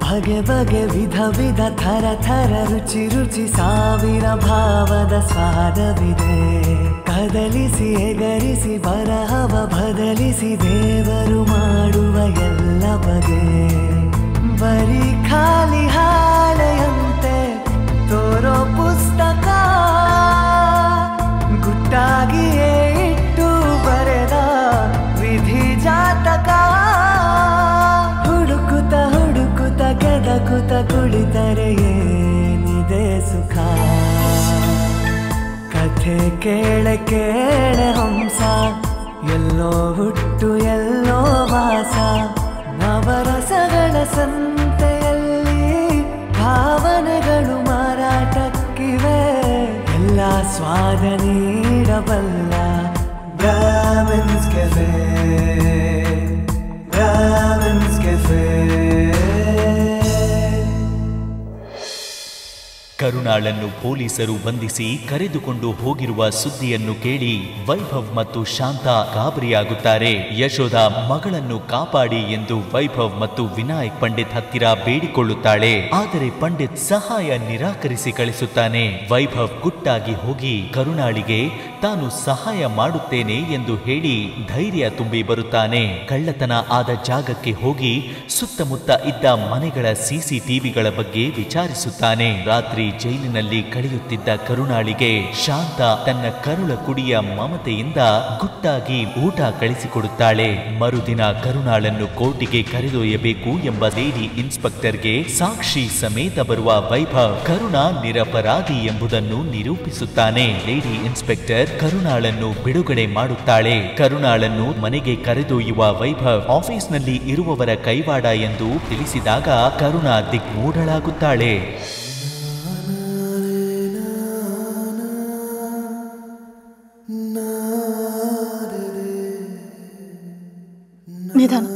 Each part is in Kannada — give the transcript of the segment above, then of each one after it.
ಬಗೆ ಬಗೆ ವಿಧ ವಿಧ ಥರ ಥರ ರುಚಿ ರುಚಿ ಸಾವಿರ ಭಾವದ ಸ್ವಾದವಿದೆ ಕದಲಿಸಿ ಎಗರಿಸಿ ಬರಹವ ಬದಲಿಸಿ ದೇವರು ಮಾಡುವ ಎಲ್ಲ ಬಗೆ ಬರೀ ಖಾಲಿ ಹಾಳೆಯಂತೆ ತೋರೋ ಪುಸ್ತಕ ಗುಟ್ಟಾಗಿಯೇ ಇಟ್ಟು ಬರೆದ ವಿಧಿ ಜಾತಕ ಹುಡುಕುತ್ತ ಹುಡುಕುತ್ತ ಕೆದಕುತ್ತ ಕುಳಿತರೆ ಏನಿದೆ ಸುಖ ಕಥೆ ಕೇಳೆ ಕೇಳೆ ಹಂಸ ಎಲ್ಲೋ ಹುಟ್ಟು ಎಲ್ಲೋ ವಾಸ ನವರಸಗಳ ಸಂತೆಯಲ್ಲಿ ಭಾವನೆಗಳು ಮಾರಾಟಕ್ಕಿವೆ ಎಲ್ಲ ಸ್ವಾದ ನೀಡಬಲ್ಲ ಬ್ರಾಹ್ಮಿನ್ಸ್ ಕೆಫೆ ಬ್ರಾಹ್ಮಿನ್ಸ್ ಕೆಫೆ ಕರುಣಾಳನ್ನು ಪೊಲೀಸರು ಬಂಧಿಸಿ ಕರೆದುಕೊಂಡು ಹೋಗಿರುವ ಸುದ್ದಿಯನ್ನು ಕೇಳಿ ವೈಭವ್ ಮತ್ತು ಶಾಂತ ಗಾಬರಿಯಾಗುತ್ತಾರೆ ಯಶೋಧ ಮಗಳನ್ನು ಕಾಪಾಡಿ ಎಂದು ವೈಭವ್ ಮತ್ತು ವಿನಾಯಕ್ ಪಂಡಿತ್ ಹತ್ತಿರ ಬೇಡಿಕೊಳ್ಳುತ್ತಾಳೆ ಆದರೆ ಪಂಡಿತ್ ಸಹಾಯ ನಿರಾಕರಿಸಿ ಕಳಿಸುತ್ತಾನೆ ವೈಭವ್ ಗುಟ್ಟಾಗಿ ಹೋಗಿ ಕರುಣಾಳಿಗೆ ತಾನು ಸಹಾಯ ಮಾಡುತ್ತೇನೆ ಎಂದು ಹೇಳಿ ಧೈರ್ಯ ತುಂಬಿ ಬರುತ್ತಾನೆ ಕಳ್ಳತನ ಆದ ಜಾಗಕ್ಕೆ ಹೋಗಿ ಸುತ್ತಮುತ್ತ ಇದ್ದ ಮನೆಗಳ ಸಿಸಿಟಿವಿಗಳ ಬಗ್ಗೆ ವಿಚಾರಿಸುತ್ತಾನೆ ರಾತ್ರಿ ಜೈಲಿನಲ್ಲಿ ಕಳೆಯುತ್ತಿದ್ದ ಕರುಣಾಳಿಗೆ ಶಾಂತ ತನ್ನ ಕರುಳ ಕುಡಿಯ ಮಮತೆಯಿಂದ ಗುಟ್ಟಾಗಿ ಊಟ ಕಳಿಸಿಕೊಡುತ್ತಾಳೆ ಮರುದಿನ ಕರುಣಾಳನ್ನು ಕೋರ್ಟಿಗೆ ಕರೆದೊಯ್ಯಬೇಕು ಎಂಬ ಲೇಡಿ ಇನ್ಸ್ಪೆಕ್ಟರ್ಗೆ ಸಾಕ್ಷಿ ಸಮೇತ ಬರುವ ವೈಭವ್ ಕರುಣಾ ನಿರಪರಾಧಿ ಎಂಬುದನ್ನು ನಿರೂಪಿಸುತ್ತಾನೆ ಲೇಡಿ ಇನ್ಸ್ಪೆಕ್ಟರ್ ಕರುಣಾಳನ್ನು ಬಿಡುಗಡೆ ಮಾಡುತ್ತಾಳೆ ಕರುಣಾಳನ್ನು ಮನೆಗೆ ಕರೆದೊಯ್ಯುವ ವೈಭವ್ ಆಫೀಸ್ನಲ್ಲಿ ಇರುವವರ ಕೈವಾಡ ಎಂದು ತಿಳಿಸಿದಾಗ ಕರುಣಾ ದಿಗ್ಮೂಢಳಾಗುತ್ತಾಳೆ ನಿಧಾನ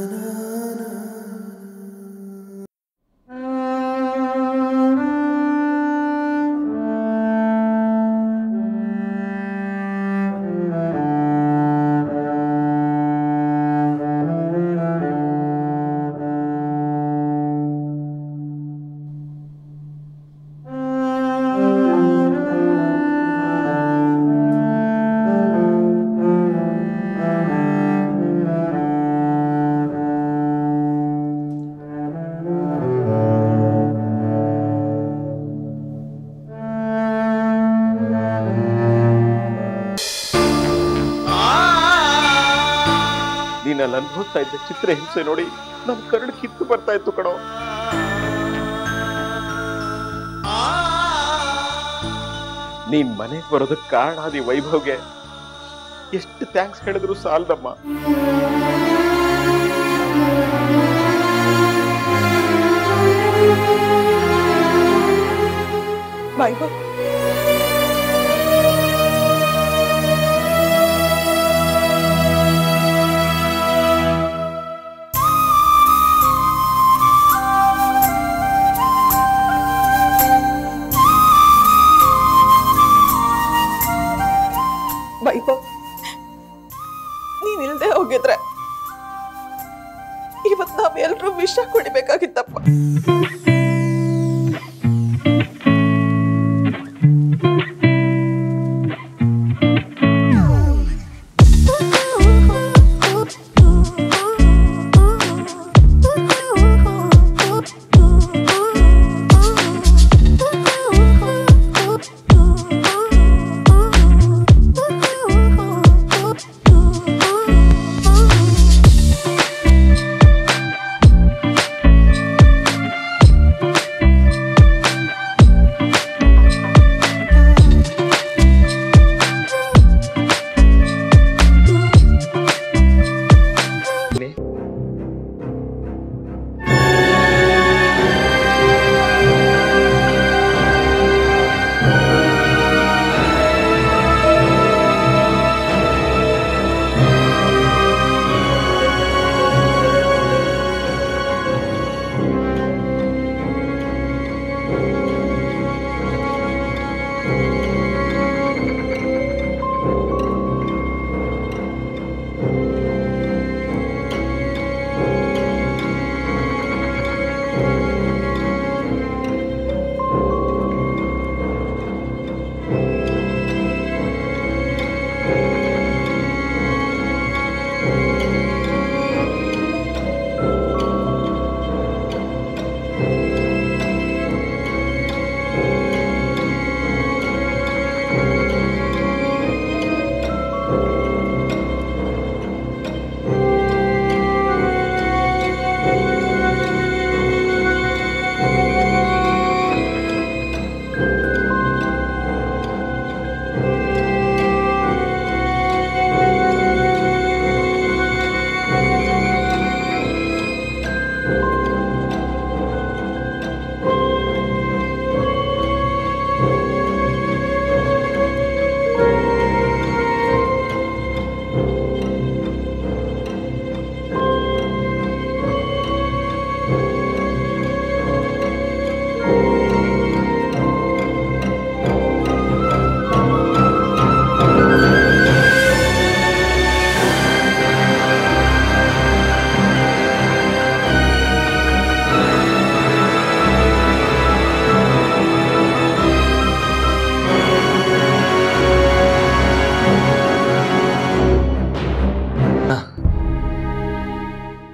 ನೀನಲ್ಲಿ ಅನುಭವಿಸ್ತಾ ಇದ್ದ ಚಿತ್ರ ಹಿಂಸೆ ನೋಡಿ ನನ್ ಕರಡು ಕಿತ್ತು ಬರ್ತಾ ಇತ್ತು ಕಣೋ ನೀನ್ ಮನೆಗೆ ಬರೋದಕ್ಕೆ ಕಾರಣ ಆದಿ ವೈಭವ್ಗೆ ಎಷ್ಟು ಥ್ಯಾಂಕ್ಸ್ ಹೇಳಿದ್ರು ಸಾಲದಮ್ಮ ವೈಭವ್ ವೈಭವ್ ನೀನಿಲ್ದೆ ಹೋಗಿದ್ರೆ ಇವತ್ ನಾವೆಲ್ಲರೂ ವಿಷ ಕುಡಿಬೇಕಾಗಿತ್ತಪ್ಪ Thank you.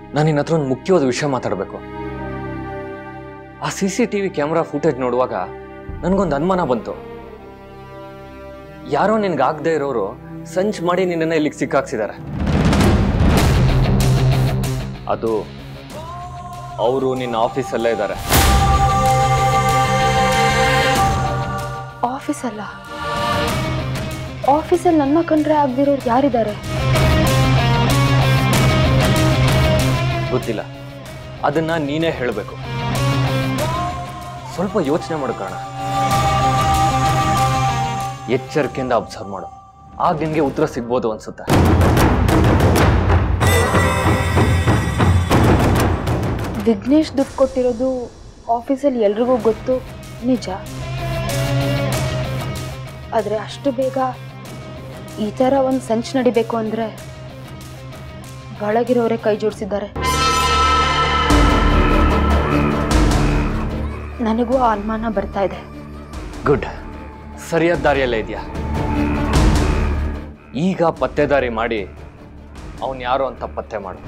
ನಾನು ನಿನ್ನ ಹತ್ರ ಒಂದು ಮುಖ್ಯವಾದ ವಿಷಯ ಮಾತಾಡಬೇಕು ಆ C C T V camera footage ನೋಡುವಾಗ ನನಗೊಂದು ಅನುಮಾನ ಬಂತು ಯಾರೋ ನಿನ್ಗಾಗದೇ ಇರೋರು ಸಂಚ್ ಮಾಡಿ ನಿನ್ನನ್ನು ಇಲ್ಲಿಗೆ ಸಿಕ್ಕಾಕ್ಸಿದ್ದಾರೆ ಅದು ಅವರು ನಿನ್ನ ಆಫೀಸಲ್ಲೇ ಇದ್ದಾರೆ ಆಫೀಸ್ ಅಲ್ಲ ಆಫೀಸಲ್ಲಿ ನನ್ನ ಕಂಡ್ರೆ ಆಗದಿರೋರು ಯಾರಿದ್ದಾರೆ ಗೊತ್ತಿಲ್ಲ ಅದನ್ನ ನೀನೇ ಹೇಳಬೇಕು ಸ್ವಲ್ಪ ಯೋಚನೆ ಮಾಡ್ಕೋಣ ಎಚ್ಚರಿಕೆಯಿಂದ ಅಬ್ಸರ್ವ್ ಮಾಡು ಆಗ ನಿನ್ಗೆ ಉತ್ತರ ಸಿಗ್ಬೋದು ಅನ್ಸುತ್ತೆ ವಿಘ್ನೇಶ್ ದುಡ್ಡು ಕೊಟ್ಟಿರೋದು ಆಫೀಸಲ್ಲಿ ಎಲ್ರಿಗೂ ಗೊತ್ತು ನಿಜ ಆದರೆ ಅಷ್ಟು ಬೇಗ ಈ ಥರ ಒಂದು ಸಂಚು ನಡಿಬೇಕು ಅಂದರೆ ಒಳಗಿರೋರೇ ಕೈ ಜೋಡಿಸಿದ್ದಾರೆ ನನಗೂ ಆ ಅನುಮಾನ ಬರ್ತಾ ಇದೆ ಗುಡ್ ಸರಿಯಾದ ದಾರಿಯಲ್ಲೇ ಇದೆಯಾ ಈಗ ಪತ್ತೆದಾರಿ ಮಾಡಿ ಅವನ್ ಯಾರು ಅಂತ ಪತ್ತೆ ಮಾಡು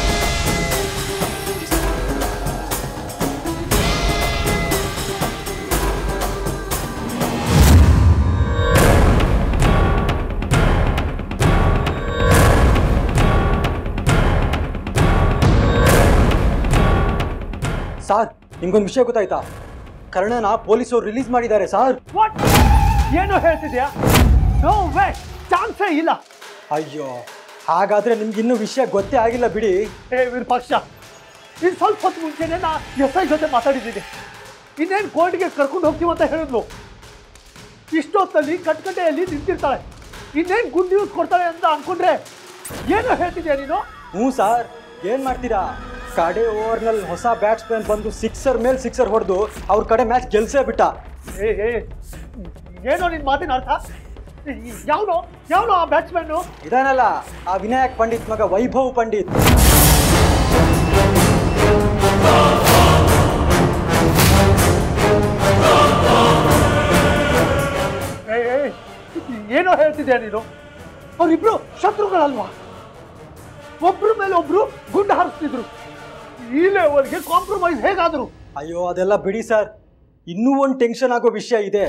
ಸಾರ್ ನಿಮ್ಗೊಂದು ವಿಷಯ ಗೊತ್ತಾಯ್ತಾ ಕರ್ಣನ ಪೊಲೀಸರು ರಿಲೀಸ್ ಮಾಡಿದ್ದಾರೆ ಸಾರ್ ವಾಟ್ ಏನು ಹೇಳ್ತಿದ್ಯಾ ನೋ ವೇ ಚಾನ್ಸೇ ಇಲ್ಲ ಅಯ್ಯೋ ಹಾಗಾದ್ರೆ ನಿಮ್ಗೆ ಇನ್ನೂ ವಿಷಯ ಗೊತ್ತೇ ಆಗಿಲ್ಲ ಬಿಡಿ ಹೇ ವಿರೂಪಾಕ್ಷ ಇನ್ನು ಸ್ವಲ್ಪ ಹೊತ್ತು ಮುಂಚೆನೆ ನಾ ಎಸ್ ಐ ಜೊತೆ ಮಾತಾಡಿದ್ದೀನಿ ಇನ್ನೇನು ಕೋರ್ಟ್ಗೆ ಕರ್ಕೊಂಡು ಹೋಗ್ತೀವಿ ಅಂತ ಹೇಳಿದ್ಲು ಇಷ್ಟೊತ್ತಲ್ಲಿ ಕಟ್ಕಟೆಯಲ್ಲಿ ನಿಂತಿರ್ತಾಳೆ ಇನ್ನೇನು ಗುಡ್ ನ್ಯೂಸ್ ಕೊಡ್ತಾಳೆ ಅಂತ ಅನ್ಕೊಂಡ್ರೆ ಏನು ಹೇಳ್ತಿದ್ಯಾ ನೀನು ಹ್ಞೂ ಸಾರ್ ಏನ್ ಮಾಡ್ತೀರಾ ಕಡೆ ಓವರ್ನಲ್ಲಿ ಹೊಸ ಬ್ಯಾಟ್ಸ್ಮನ್ ಬಂದು ಸಿಕ್ಸರ್ ಮೇಲೆ ಸಿಕ್ಸರ್ ಹೊಡೆದು ಅವ್ರ ಕಡೆ ಮ್ಯಾಚ್ ಗೆಲ್ಸೇ ಬಿಟ್ಟ ಏ ಏ ಏನೋ ನಿನ್ನ ಮಾತಿನ ಅರ್ಥ ಯಾವನೋ ಯಾವನೋ ಆ ಬ್ಯಾಟ್ಸ್ಮನ್ನು ಇದಾನಲ್ಲ ಆ ವಿನಾಯಕ್ ಪಂಡಿತ್ ಮಗ ವೈಭವ್ ಪಂಡಿತ್ ಏ ಏ, ಏನೋ ಹೇಳ್ತಿದ್ಯಾ ನೀನು ಅವರಿಬ್ರು ಶತ್ರುಗಳಲ್ವಾ ಒಬ್ರ ಮೇಲೆ ಒಬ್ರು ಗುಂಡು ಹಾರಿಸ್ತಿದ್ರು ಈ ಲೆವೆಲ್ಗೆ ಕಾಂಪ್ರಮೈಸ್ ಹೇಗಾದ್ರು ಅಯ್ಯೋ ಅದೆಲ್ಲ ಬಿಡಿ ಸರ್ ಇನ್ನೂ ಒಂದು ಟೆನ್ಷನ್ ಆಗೋ ವಿಷಯ ಇದೆ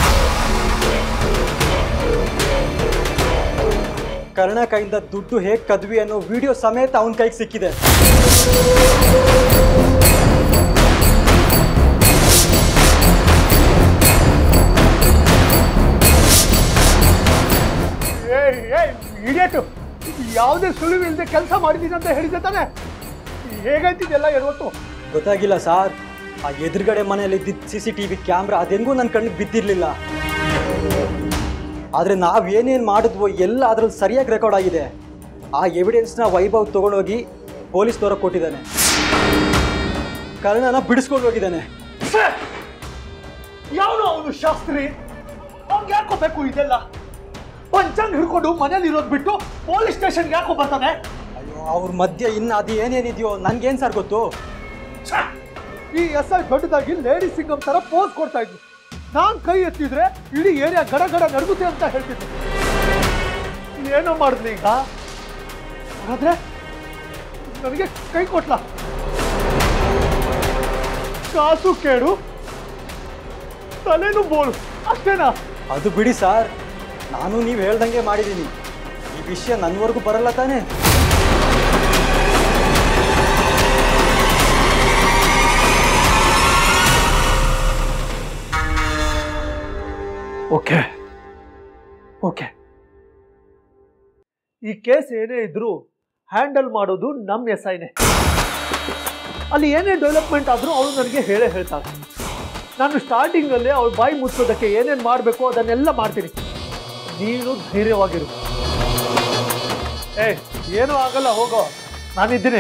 ಕರ್ಣ ಕೈಯಿಂದ ದುಡ್ಡು ಹೇಗೆ ಕದ್ವಿ ಅನ್ನೋ ವಿಡಿಯೋ ಸಮೇತ ಅವನ ಕೈಗೆ ಸಿಕ್ಕಿದೆ ಏ ಏ ಇಡಿಯಟ್ ಯಾವುದೇ ಸುಳಿವು ಇಲ್ಲದೆ ಕೆಲಸ ಮಾಡಿದ್ದೀನಿ ಅಂತ ಹೇಳಿದ್ದೆ ತಾನೆ ಹೇಗೈತಿದೆಲ್ಲ ಎಡವತ್ತು ಗೊತ್ತಾಗಿಲ್ಲ ಸಾರ್ ಆ ಎದುರುಗಡೆ ಮನೆಯಲ್ಲಿ ಇದ್ದಿದ್ದ C C T V camera ಅದೆಂಗೂ ನನ್ನ ಕಣ್ಣಿಗೆ ಬಿದ್ದಿರಲಿಲ್ಲ ಆದರೆ ನಾವು ಏನೇನು ಮಾಡಿದ್ವೋ ಎಲ್ಲ ಅದ್ರಲ್ಲಿ ಸರಿಯಾಗಿ ರೆಕಾರ್ಡ್ ಆಗಿದೆ ಆ ಎವಿಡೆನ್ಸ್ನ ವೈಭವ್ ತಗೊಂಡೋಗಿ ಪೊಲೀಸ್ನವ್ರಿಗೆ ಕೊಟ್ಟಿದ್ದಾನೆ ಕರ್ಣನ ಬಿಡಿಸ್ಕೊಂಡು ಹೋಗಿದ್ದಾನೆ ಯಾವನು ಅವನು ಶಾಸ್ತ್ರಿ ಅವ್ನಿಗೆ ಯಾಕೋ ಬೇಕು ಇದೆಲ್ಲ ಪಂಚಾಂಗ ಹಿಡ್ಕೊಂಡು ಮನೇಲಿ ಇರೋದು ಬಿಟ್ಟು ಪೊಲೀಸ್ ಸ್ಟೇಷನ್ಗೆ ಯಾಕೋ ಬರ್ತಾನೆ ಅಯ್ಯೋ ಅವ್ರ ಮಧ್ಯೆ ಇನ್ನು ಅದು ಏನೇನಿದೆಯೋ ನನಗೇನು ಸರ್ ಗೊತ್ತು ಛೆ! ಈ ಎಸ್ ಐ ದೊಡ್ಡದಾಗಿ ಲೇಡಿ ಸಿಂಗಮ್ ತರ ಪೋಸ್ ಕೊಡ್ತಾ ಇದ್ವಿ ನಾನ್ ಕೈ ಎತ್ತಿದ್ರೆ ಇಡೀ ಏರಿಯಾ ಗಡ ಗಡ ನಡುಗುತ್ತೆ ಅಂತ ಹೇಳ್ತಿದ್ದೆ ಏನೋ ಮಾಡಿದ್ಲಿ ಈಗ ಹಾಗಾದ್ರೆ ನನಗೆ ಕೈ ಕೊಟ್ಲ ಕಾಸು ಕೇಡು ತಲೆನೂ ಬೋಳು ಅಷ್ಟೇನಾ ಅದು ಬಿಡಿ ಸರ್ ನಾನು ನೀವು ಹೇಳ್ದಂಗೆ ಮಾಡಿದ್ದೀನಿ ಈ ವಿಷಯ ನನ್ನವರೆಗೂ ಬರಲ್ಲ ತಾನೇ ಓಕೆ ಓಕೆ ಈ ಕೇಸ್ ಏನೇ ಇದ್ರೂ ಹ್ಯಾಂಡಲ್ ಮಾಡೋದು ನಮ್ಮ ಎಸ್ ಐನೇ ಅಲ್ಲಿ ಏನೇ ಡೆವಲಪ್ಮೆಂಟ್ ಆದರೂ ಅವಳು ನನಗೆ ಹೇಳೇ ಹೇಳ್ತಾಳೆ ನಾನು ಸ್ಟಾರ್ಟಿಂಗಲ್ಲೇ ಅವಳು ಬಾಯಿ ಮುಚ್ಚೋದಕ್ಕೆ ಏನೇನು ಮಾಡಬೇಕು ಅದನ್ನೆಲ್ಲ ಮಾಡ್ತೀನಿ ನೀನು ಧೈರ್ಯವಾಗಿರು ಏ ಏನೂ ಆಗಲ್ಲ ಹೋಗೋ ನಾನಿದ್ದೀನಿ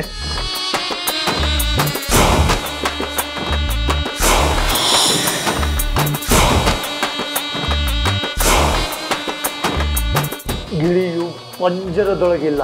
ಗಿಳಿಯು ಪಂಜರದೊಳಗಿಲ್ಲ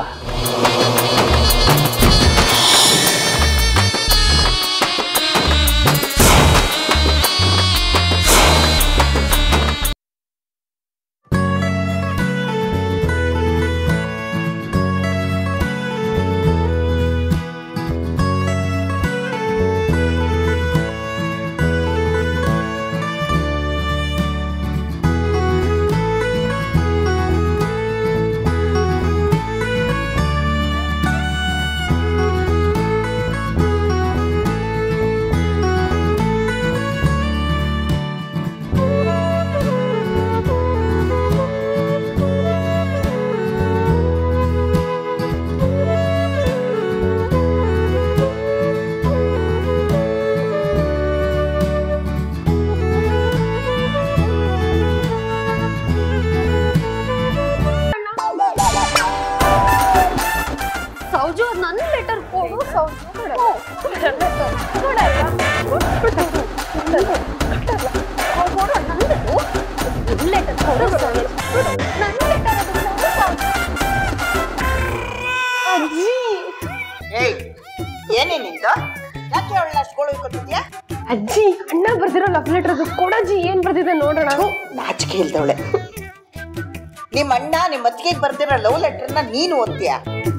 ಏಯ್ ಏನೇ ನಿಂದು ಯಾಕೆ ಅವಳನ್ನ ಅಷ್ಟು ಕೊಟ್ಟಿದ್ಯಾ ಅಜ್ಜಿ ಅಣ್ಣ ಬರ್ದಿರೋ ಲವ್ ಲೆಟರ್ ಅದು ಕೊಡಜ್ಜಿ ಏನ್ ಬರ್ದಿದೆ ನೋಡೋಣ ನಾಚಿಕೆ ಇಲ್ದವಳೆ ನಿಮ್ಮ ಅಣ್ಣ ನಿಮ್ಮ ಅತ್ತಿಗೆಗೆ ಬರ್ದಿರೋ ಲವ್ ಲೆಟರ್ನ ನೀನು ಓದ್ತೀಯ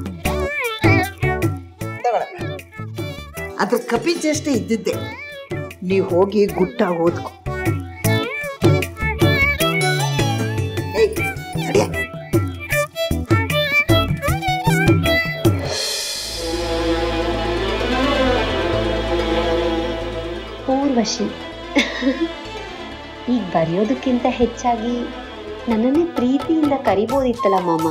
ತಗೊಳಕ್ಕ. ಅದ್ರ ಕಪಿ ಚೇಷ್ಟೆ ಇದ್ದಿದ್ದೆ ನೀವು ಹೋಗಿ ಗುಟ್ಟ ಓದ್ಕೊ ಏಯ್ ನಡಿಯ ಊರ್ವಶಿ ಈಗ ಬರೆಯೋದಕ್ಕಿಂತ ಹೆಚ್ಚಾಗಿ ನನ್ನನ್ನೇ ಪ್ರೀತಿಯಿಂದ ಕರಿಬೋದಿತ್ತಲ್ಲ ಮಾಮ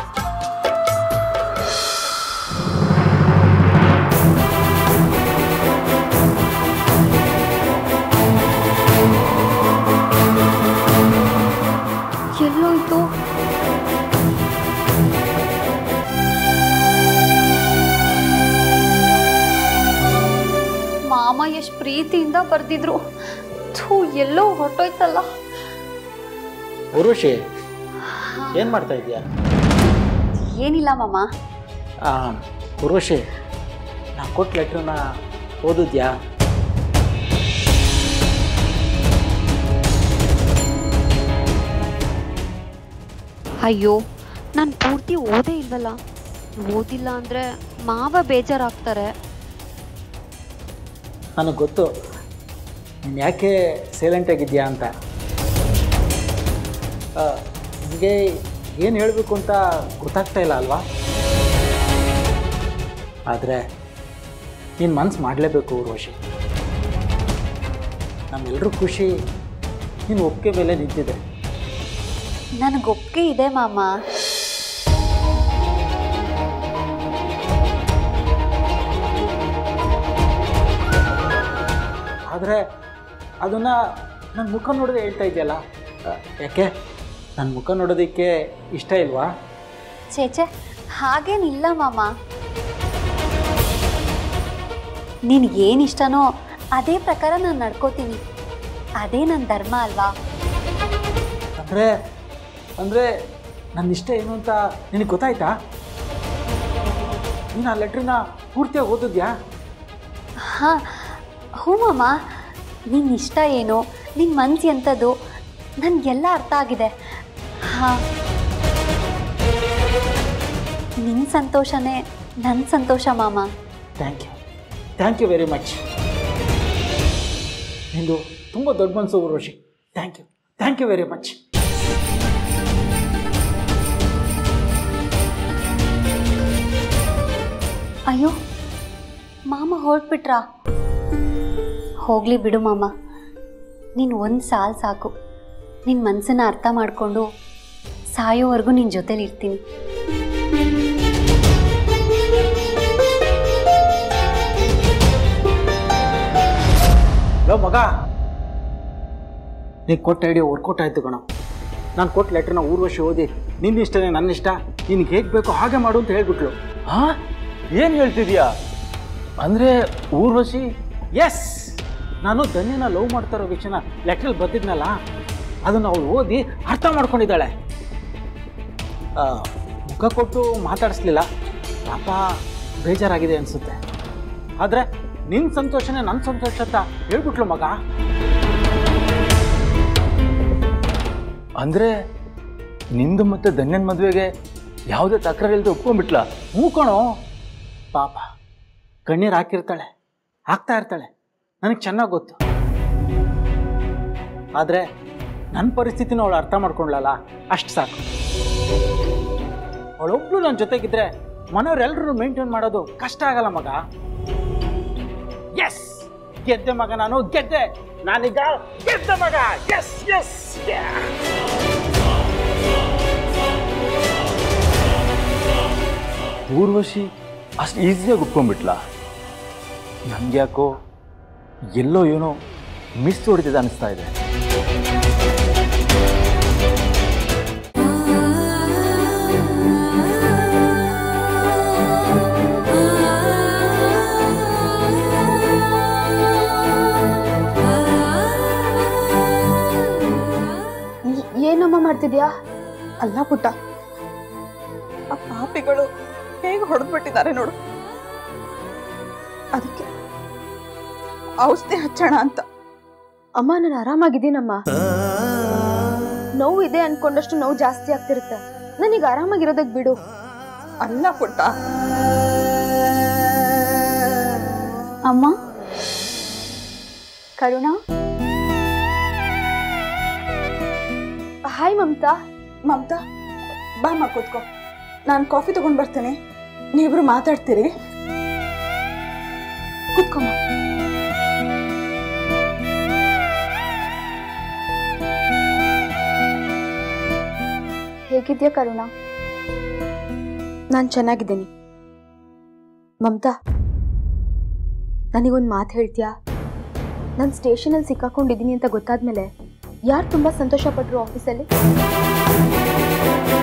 ಎಲ್ಲೋಯ್ತು ಮಾಮ ಎಷ್ಟು ಪ್ರೀತಿಯಿಂದ ಬರ್ದಿದ್ರು ಥೂ ಎಲ್ಲೋ ಹೊರಟೋಯ್ತಲ್ಲ ಉರುಷಿ ಏನು ಮಾಡ್ತಾ ಇದೀಯಾ ಏನಿಲ್ಲ ಮಾಮ ಉರ್ವಶಿ ನಾ ಕೊಟ್ಟ ಲೆಟ್ರನ್ನ ಓದಿದ್ಯಾ ಅಯ್ಯೋ ನಾನು ಪೂರ್ತಿ ಓದೇ ಇಲ್ವಲ್ಲ ಓದಿಲ್ಲ ಅಂದರೆ ಮಾವ ಬೇಜಾರಾಗ್ತಾರೆ ನನಗೆ ಗೊತ್ತು ನೀನು ಯಾಕೆ ಸೈಲೆಂಟ್ ಆಗಿದ್ಯಾ ಅಂತ ಆ, ನಿನಗೆ ಏನು ಹೇಳಬೇಕು ಅಂತ ಗೊತ್ತಾಗ್ತಾ ಇಲ್ಲ ಅಲ್ವಾ ಆದರೆ ನೀನು ಮನ್ಸು ಮಾಡಲೇಬೇಕು ಊರ್ವಶಿ ನಮ್ಮೆಲ್ಲರೂ ಖುಷಿ ನೀನು ಒಪ್ಪಿಗೆ ಮೇಲೆ ನಿಂತಿದೆ ನನಗೆ ಒಪ್ಪಿಗೆ ಇದೆ ಮಾಮ ಆದರೆ ಅದನ್ನು ನನ್ನ ಮುಖ ನೋಡದೆ ಹೇಳ್ತಾ ಇದೆಯಲ್ಲ ಯಾಕೆ ನನ್ನ ಮುಖ ನೋಡೋದಕ್ಕೆ ಇಷ್ಟ ಇಲ್ವಾ ಚೇಚೆ ಹಾಗೇನಿಲ್ಲ ಮಾಮ ನಿನಗೇನು ಇಷ್ಟನೋ ಅದೇ ಪ್ರಕಾರ ನಾನು ನಡ್ಕೋತೀನಿ ಅದೇ ನನ್ನ ಧರ್ಮ ಅಲ್ವಾ ಅಂದರೆ ಅಂದರೆ ನನ್ನ ಇಷ್ಟ ಏನು ಅಂತ ನಿನಗೆ ಗೊತ್ತಾಯ್ತಾ ನೀನು ಆ ಲೆಟ್ರನ್ನ ಪೂರ್ತಿಯಾಗಿ ಓದಿದ್ಯಾ ಹಾಂ ಹ್ಞೂ ಮಾಮ ನಿನ್ನ ಇಷ್ಟ ಏನು ನಿನ್ನ ಮನ್ಸು ಎಂಥದ್ದು ನನಗೆಲ್ಲ ಅರ್ಥ ಆಗಿದೆ ಹಾಂ ನಿನ್ನ ಸಂತೋಷನೇ ನನ್ನ ಸಂತೋಷ ಮಾಮ thank you thank you very much ನಿಂದು ತುಂಬ ದೊಡ್ಡ ಮನಸ್ಸು Rishi thank you thank you very much ಅಯ್ಯೋ ಮಾಮ ಹೊರಟ್ಬಿಟ್ರಾ ಹೋಗಲಿ ಬಿಡು ಮಾಮ ನೀನು ಒಂದು ಸಾಲು ಸಾಕು ನಿನ್ನ ಮನಸ್ಸನ್ನ ಅರ್ಥ ಮಾಡಿಕೊಂಡು ಸಾಯೋವರೆಗೂ ನಿನ್ನ ಜೊತೇಲಿ ಇರ್ತೀನಿ ಲೋ ಮಗ ನೀ ಕೊಟ್ಟ ಐಡಿಯಾ ವರ್ಕೌಟ್ ಆಯಿತು ಕಣ ನಾನು ಕೊಟ್ಟ ಲೆಟ್ರನ್ನ ಊರ್ವಶಿ ಓದಿ ನಿನ್ನ ಇಷ್ಟನೇ ನನ್ನ ಇಷ್ಟ ನಿನ್ಗೆ ಹೇಗೆ ಬೇಕೋ ಹಾಗೆ ಮಾಡು ಅಂತ ಹೇಳ್ಬಿಟ್ಲು ಹಾ ಏನು ಹೇಳ್ತಿದ್ಯಾ ಅಂದರೆ ಊರ್ವಶಿ ಎಸ್ ನಾನು ಧನ್ಯನ ಲವ್ ಮಾಡ್ತಾ ಇರೋ ವಿಷಯನ ಲೆಟ್ರಲ್ಲಿ ಬರ್ತಿದ್ನಲ್ಲ ಅದನ್ನು ಅವಳು ಓದಿ ಅರ್ಥ ಮಾಡ್ಕೊಂಡಿದ್ದಾಳೆ ಆ, ಮುಖ ಕೊಟ್ಟು ಮಾತಾಡಿಸ್ಲಿಲ್ಲ ಪಾಪ ಬೇಜಾರಾಗಿದೆ ಅನಿಸುತ್ತೆ ಆದರೆ ನಿನ್ನ ಸಂತೋಷನೇ ನನ್ನ ಸಂತೋಷ ಅಂತ ಹೇಳ್ಬಿಟ್ಲು ಮಗ ಅಂದರೆ ನಿಂದು ಮತ್ತೆ ಧನ್ಯನ್ ಮದುವೆಗೆ ಯಾವುದೇ ತಕರಾರು ಇಲ್ಲದೆ ಒಪ್ಕೊಂಡ್ಬಿಟ್ಲಾ ಮೂಕೋಣೋ ಪಾಪ ಕಣ್ಣೀರು ಹಾಕಿರ್ತಾಳೆ ಹಾಕ್ತಾ ಇರ್ತಾಳೆ ನನಗೆ ಚೆನ್ನಾಗಿ ಗೊತ್ತು ಆದರೆ ನನ್ನ ಪರಿಸ್ಥಿತಿನ ಅವಳು ಅರ್ಥ ಮಾಡ್ಕೊಂಡ್ಲಲ್ಲ ಅಷ್ಟು ಸಾಕು ಅವಳೊಬ್ಳು ನನ್ನ ಜೊತೆಗಿದ್ರೆ ಮನೆಯವರೆಲ್ಲರೂ ಮೇಂಟೈನ್ ಮಾಡೋದು ಕಷ್ಟ ಆಗಲ್ಲ ಮಗ ಎಸ್ ಗೆದ್ದೆ ಮಗ ನಾನು ಗೆದ್ದೆ ನಾನೀಗ ಗೆದ್ದೆ ಮಗ ಎಸ್ ಎಸ್ ಊರ್ವಶಿ ಅಷ್ಟು ಈಸಿಯಾಗಿ ಒಪ್ಕೊಂಡ್ಬಿಟ್ಲಾ ನನಗೆ ಯಾಕೋ ಎಲ್ಲೋ ಏನೋ ಮಿಸ್ ಹೊಡಿತಿದೆ ಅನಿಸ್ತಾ ಇದೆ ಆ ಮಾಡ್ತಿದ್ಯಾ ಅಲ್ಲ ಪುಟ್ಟ ಆ ಪಾಪಿಗಳು ಹೇಗೆ ಹೊಡೆದ್ಬಿಟ್ಟಿದ್ದಾರೆ ನೋಡು ಅದಕ್ಕೆ ಔಷಧಿ ಹಚ್ಚೋಣ ಅಂತ ಅಮ್ಮ ನಾನು ಆರಾಮಾಗಿದ್ದೀನಮ್ಮ ನೋವು ಇದೆ ಅನ್ಕೊಂಡಷ್ಟು ನೋವು ಜಾಸ್ತಿ ಆಗ್ತಿರುತ್ತೆ ನನಗೆ ಆರಾಮಾಗಿರೋದಕ್ ಬಿಡು ಅಲ್ಲ ಪುಟ್ಟ ಅಮ್ಮ ಕರುಣಾ ಹಾಯ್ ಮಮತಾ ಮಮತಾ ಬಾಮ್ಮ ಕೂತ್ಕೋ ನಾನು ಕಾಫಿ ತಗೊಂಡ್ ಬರ್ತೇನೆ ನೀವಿಬ್ರು ಮಾತಾಡ್ತೀರಿ ಕೂತ್ಕೊಮ್ಮ ಹೇಗಿದ್ಯಾ ಕರುಣಾ ನಾನು ಚೆನ್ನಾಗಿದ್ದೀನಿ ಮಮತಾ ನನಗೊಂದು ಮಾತು ಹೇಳ್ತೀಯಾ ನಾನು ಸ್ಟೇಷನಲ್ಲಿ ಸಿಕ್ಕಾಕೊಂಡಿದ್ದೀನಿ ಅಂತ ಗೊತ್ತಾದ್ಮೇಲೆ ಯಾರು ತುಂಬ ಸಂತೋಷಪಟ್ಟರು ಆಫೀಸಲ್ಲಿ